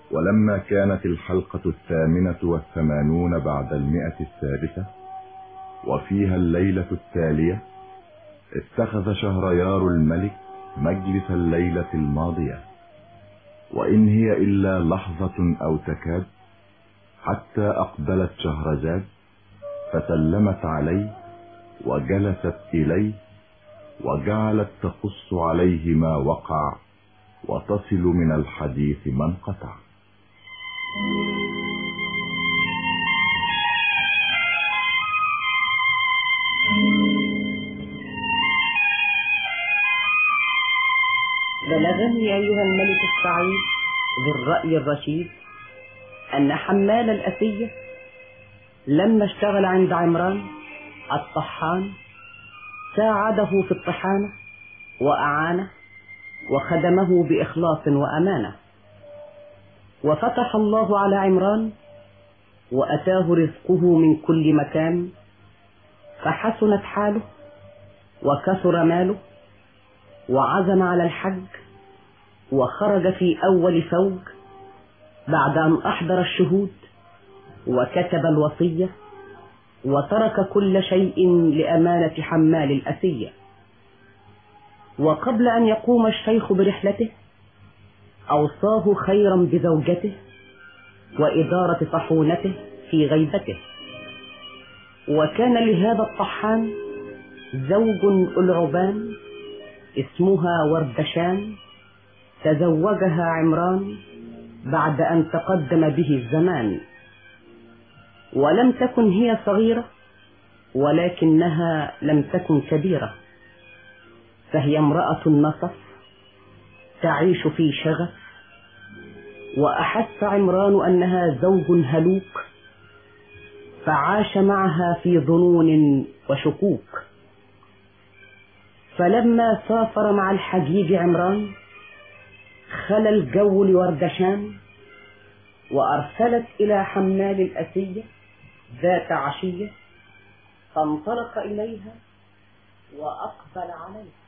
ولما كانت الحلقة الثامنة والثمانون بعد المئة السادسة وفيها الليلة التالية اتخذ شهريار الملك مجلس الليلة الماضية وإن هي إلا لحظة أو تكاد حتى أقبلت شهرزاد فسلمت عليه وجلست إليه وجعلت تقص عليه ما وقع وتصل من الحديث ما انقطع بلغني أيها الملك السعيد ذو الرأي الرشيد أن حمال الأسية لما اشتغل عند عمران الطحان ساعده في الطحانة وأعانه وخدمه بإخلاص وأمانة وفتح الله على عمران وأتاه رزقه من كل مكان فحسنت حاله وكثر ماله وعزم على الحج وخرج في أول فوج بعد أن أحضر الشهود وكتب الوصية وترك كل شيء لأمانة حمال الأسية وقبل أن يقوم الشيخ برحلته أوصاه خيرا بزوجته وإدارة طحونته في غيبته وكان لهذا الطحان زوج ألعبان اسمها وردشان تزوجها عمران بعد أن تقدم به الزمان ولم تكن هي صغيرة ولكنها لم تكن كبيرة فهي امرأة نصف تعيش في شغف وأحس عمران أنها زوج هلوك فعاش معها في ظنون وشكوك فلما سافر مع الحجيج عمران خلى الجو لوردشان وأرسلت إلى حمال الأسية ذات عشية فانطلق إليها وأقبل عليها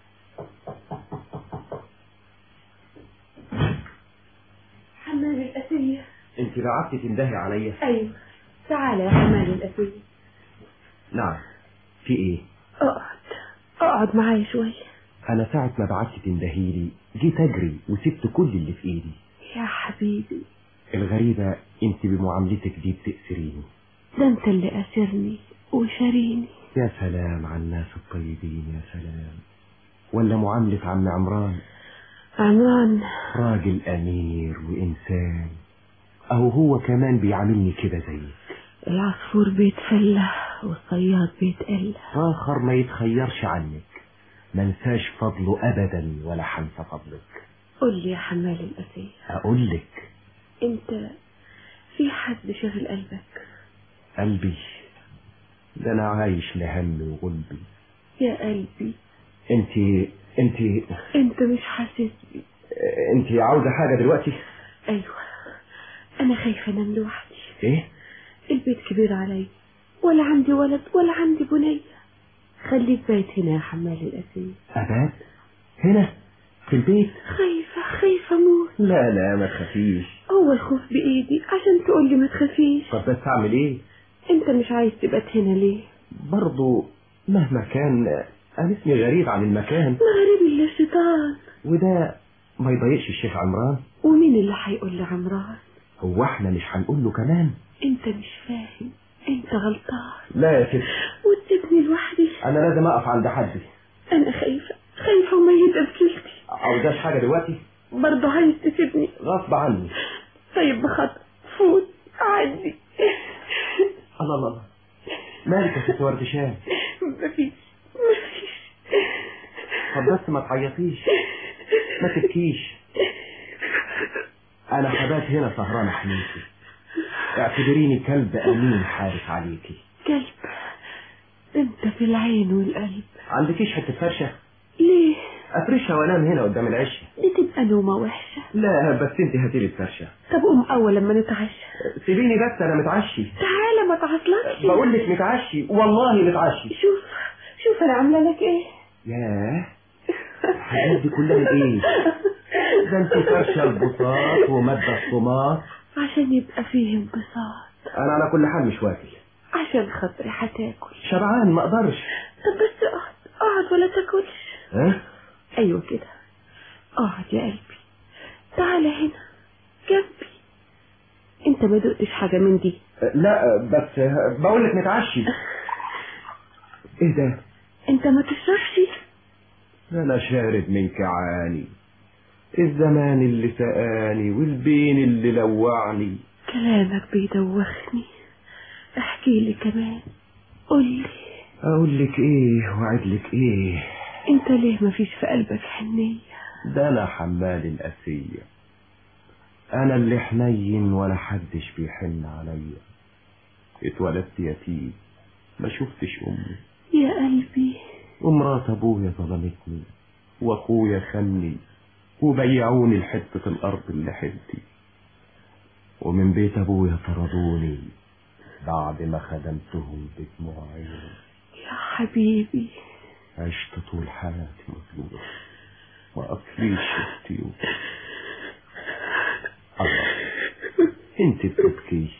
حمال الأسية انت بعتي تندهي عليا أيوة تعال يا حمال الأسية نعم في ايه اقعد اقعد معايا شوية انا ساعة ما بعتي تندهي لي جيت اجري وسبت كل اللي في ايدي يا حبيبي الغريبة انت بمعاملتك دي بتأسريني ده انت اللي أسرني وشاريني يا سلام على الناس الطيبين يا سلام ولا معاملة عم عمران عمران راجل أمير وإنسان أهو هو كمان بيعاملني كده زيك العصفور بيتفلى والصياد بيتقلى آخر ما يتخيرش عنك منساش فضله أبدا ولا حنسى فضلك قول لي يا حمال الأسية أقول لك انت في حد شاغل قلبك قلبي ده أنا عايش لهم وغلبي يا قلبي انت انت انت مش حاسس بي انت عاوزة حاجة دلوقتي ايوه انا خايفة انام لوحدي ايه البيت كبير علي ولا عندي ولد ولا عندي بنية خليك بايت هنا يا حمال الأسية أبات هنا في البيت خايفة خايفة موت لا لا ما تخافيش هو الخوف بإيدي عشان تقول لي ما تخافيش طب بس أعمل إيه انت مش عايز تبقى هنا ليه برضو مهما كان أنا اسمي غريب عن المكان ما غريب إلا الشيطان وده ما يضايقش الشيخ عمران ومين اللي هيقول لعمران هو احنا مش هنقول له كمان انت مش فاهم انت غلطان لا يا ست وتسيبني لوحدي انا لازم اقف عند حدي انا خايفة خايفة وميتة بكلتي عاوزاش حاجة دلوقتي برضه عايز تسيبني غصب عني طيب بخاطر فوت عدي الله الله الله مالك يا ست وردشان مفيش مفيش طب بس ما تعيطيش ما تبكيش انا حبات هنا سهران حميكي اعتبريني كلب امين حارس عليكي كلب انت في العين والقلب عندكيش حته فرشه ليه افرشها وانام هنا قدام العشه دي تبقى نومة وحشة لا بس انت هاتيلي الفرشه طب قوم اول لما نتعشى سيبيني بس انا متعشي تعالى ما تعصلكش بقول لك متعشي والله متعشي شوف شوف انا عامله لك ايه ياه الحاجات دي كلها ايه ده انت فرشه البساط ومادة الصمات عشان يبقى فيه انبساط انا على كل حال مش واكل عشان خاطري هتاكل شبعان ما اقدرش طب بس اقعد اقعد ولا تاكلش ها ايوه كده اقعد يا قلبي تعالى هنا جنبي انت ما دقتش حاجه من دي لا بس بقول لك نتعشي ايه ده انت ما تشربش انا شارب من كعاني الزمان اللي سقاني والبين اللي لوعني كلامك بيدوخني احكي لي كمان قول لي اقول لك ايه واعد لك ايه انت ليه ما فيش في قلبك حنيه ده انا حمال الاسيه انا اللي حنين ولا حدش بيحن عليا اتولدت يتيم ما شفتش امي يا قلبي ومرات ابويا ظلمتني واخويا خني وبيعوني لحتة الارض اللي حلتي ومن بيت ابويا طردوني بعد ما خدمتهم بدموع عيني يا حبيبي عشت طول حياتي مظلوم ما اكليش الطيور الله انت بتبكي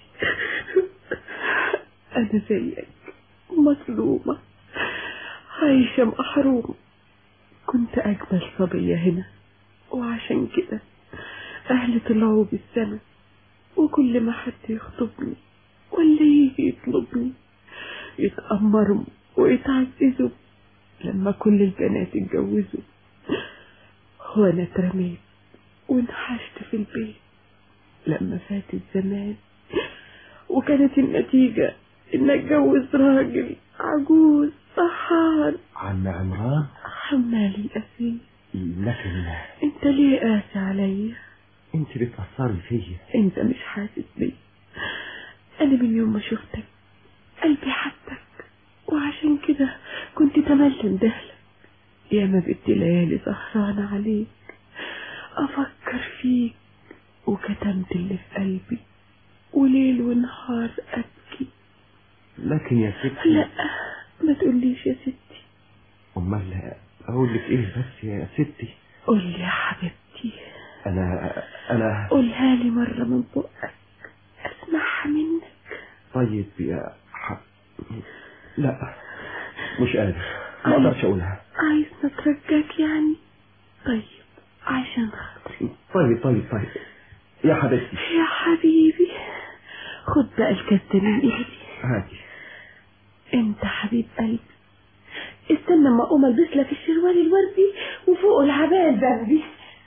انا زيك مظلومه عايشه محرومه كنت اجمل صبيه هنا وعشان كده اهلي طلعوا بالسما وكل ما حد يخطبني ولا يجي يطلبني يتأمروا ويتعززوا لما كل البنات اتجوزوا وانا اترميت وانحشت في البيت لما فات الزمان وكانت النتيجة ان اتجوز راجل عجوز صحار عم عمران حمال الأسير لكن انت ليه قاسي عليا انت بتأثري فيا انت مش حاسس بيا انا من يوم ما شفتك قلبي حبك وعشان كده كنت تملي اندهلك يا ما بقيت ليالي سهرانة عليك افكر فيك وكتمت اللي في قلبي وليل ونهار ابكي لكن يا ستي لا ما تقوليش يا ستي امال اقول لك ايه بس يا ستي قول لي يا حبيبتي انا انا قولها لي مرة من بقك اسمعها منك طيب يا ح... لا مش قادر ما اقدرش اقولها عايز نترجاك يعني طيب عشان خاطري طيب طيب طيب يا حبيبتي يا حبيبي خد بقى الكاس ده من ايدي هاتي انت حبيب قلبي استنى ما اقوم البس لك الشروال الوردي وفوق العباية البردي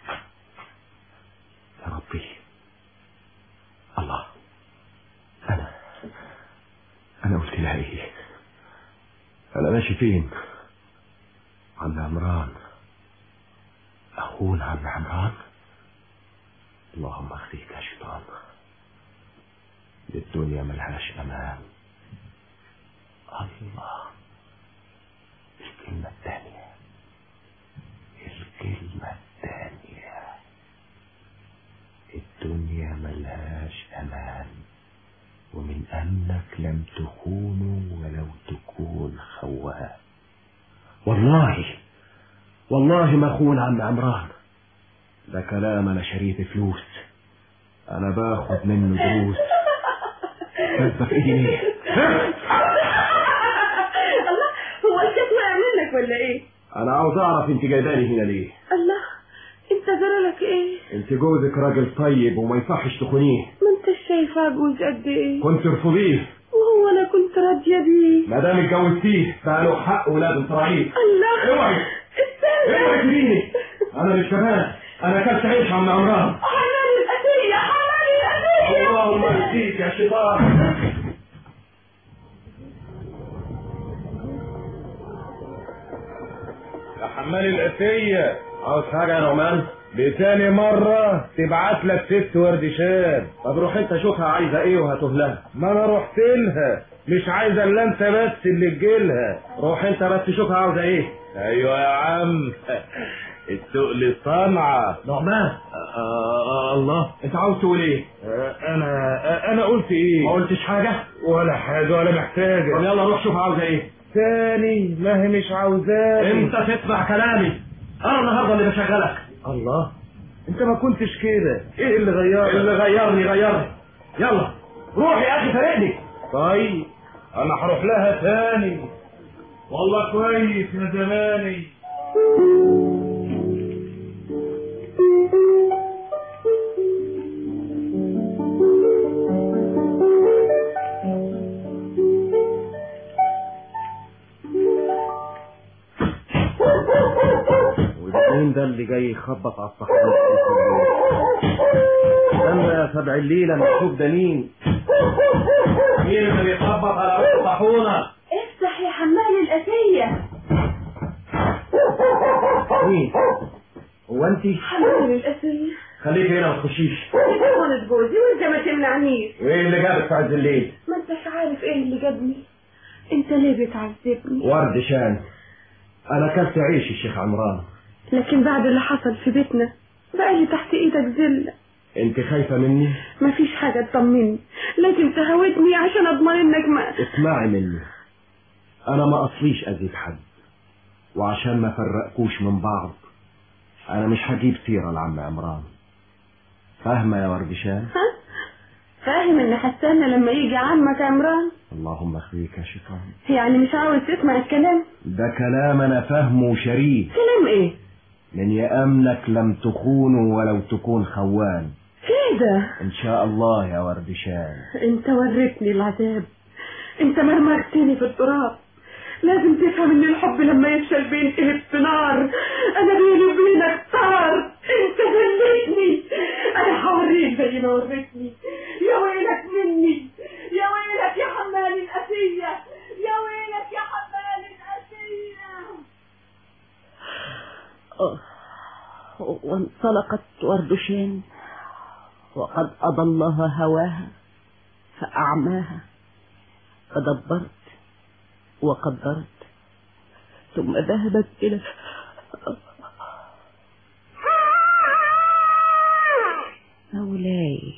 يا ربي الله انا انا قلت لها ايه انا ماشي فين عم عمران اخونا عم عمران اللهم اخزيك يا شيطان الدنيا ملهاش امان الله الكلمة الثانية الكلمة الثانية الدنيا ملهاش امان ومن انك لم تخونوا ولو تكون خوان والله والله ما اخون عم عمران ده كلام انا شريت فلوس انا باخد منه دروس كذب في ايدي ليه الله هو الكاس وقع منك ولا ايه انا عاوز اعرف انت جايباني هنا ليه الله انت جرالك ايه انت جوزك راجل طيب وما يصحش تخونيه ما انت شايف عجوز قد ايه كنت ترفضيه وهو انا كنت راضيه بيه ما دام اتجوزتيه بقى له حق ولازم تراعيه الله اوعي استنى اوعي تجيني انا مش كمان انا اكلت عيش عم عمران حمال الأسية حمال الأسية اللهم اهديك يا شيطان يا حمال الأسية عاوز حاجه يا نعمان دي تاني مرة تبعت لك ست وردشات طب روح انت شوفها عايزه ايه وهاته لها ما انا رحت لها مش عايزة الا انت بس اللي تجيلها روح انت بس شوفها عاوزه ايه ايوه يا عم التقل صنعة نعمان آه الله انت عاوز تقول ايه انا انا قلت ايه ما قلتش حاجه ولا حاجة ولا طب محتاجة يلا روح شوف عاوزه ايه تاني ما هي مش عاوزاني انت تسمع كلامي انا النهارده اللي بشغلك الله انت ما كنتش كده ايه اللي غيرك اللي غيرني غيرني يلا روح يا اخي فارقني طيب انا هروح لها تاني والله كويس يا زماني والمين ده اللي جاي يخبط على الصحراء استنى يا سبع الليلة مكتوب ده مين مين اللي بيخبط على الطاحونة افتح يا حمال الأسية مين هو انت حمال الأسية خليك هنا ما تخشيش دي ولد جوزي وانت ما تمنعنيش وايه اللي جابك في عز الليل ما انتش عارف ايه اللي جابني انت ليه بتعذبني ورد شان انا كلت عيش الشيخ عمران لكن بعد اللي حصل في بيتنا بقى لي تحت ايدك ذله انت خايفة مني مفيش حاجة تطمني لازم تهاودني عشان اضمن انك ما اسمعي مني انا ما اصليش اذيب حد وعشان ما فرقكوش من بعض انا مش هجيب سيرة لعم عمران فاهمة يا وردشان ها فاهم ان هستنى لما يجي عمك عمران اللهم اخفيك يا شيطان يعني مش عاوز تسمع الكلام ده كلام انا فاهمه وشريه كلام ايه من يأمنك لم تخونه ولو تكون خوان كده ان شاء الله يا وردشان انت وريتني العذاب انت مرمغتني في التراب لازم تفهم ان الحب لما يفشل بينقلب في نار انا بيني وبينك طار انت ذلتني انا هوريك زي ما وريتني يا ويلك مني يا ويلك يا حمال الاسيه يا ويلك يا حمال الاسيه وانطلقت وردشان وقد أضلها هواها فأعماها فدبرت وقدرت ثم ذهبت إلى مولاي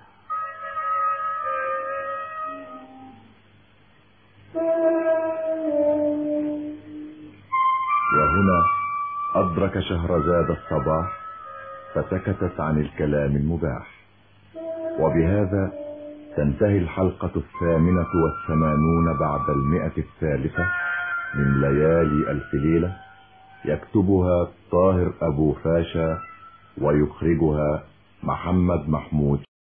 وهنا أدرك شهرزاد الصباح فسكتت عن الكلام المباح وبهذا تنتهي الحلقة الثامنة والثمانون بعد المئة الثالثة من ليالي ألف ليلة يكتبها طاهر أبو فاشا ويخرجها محمد محمود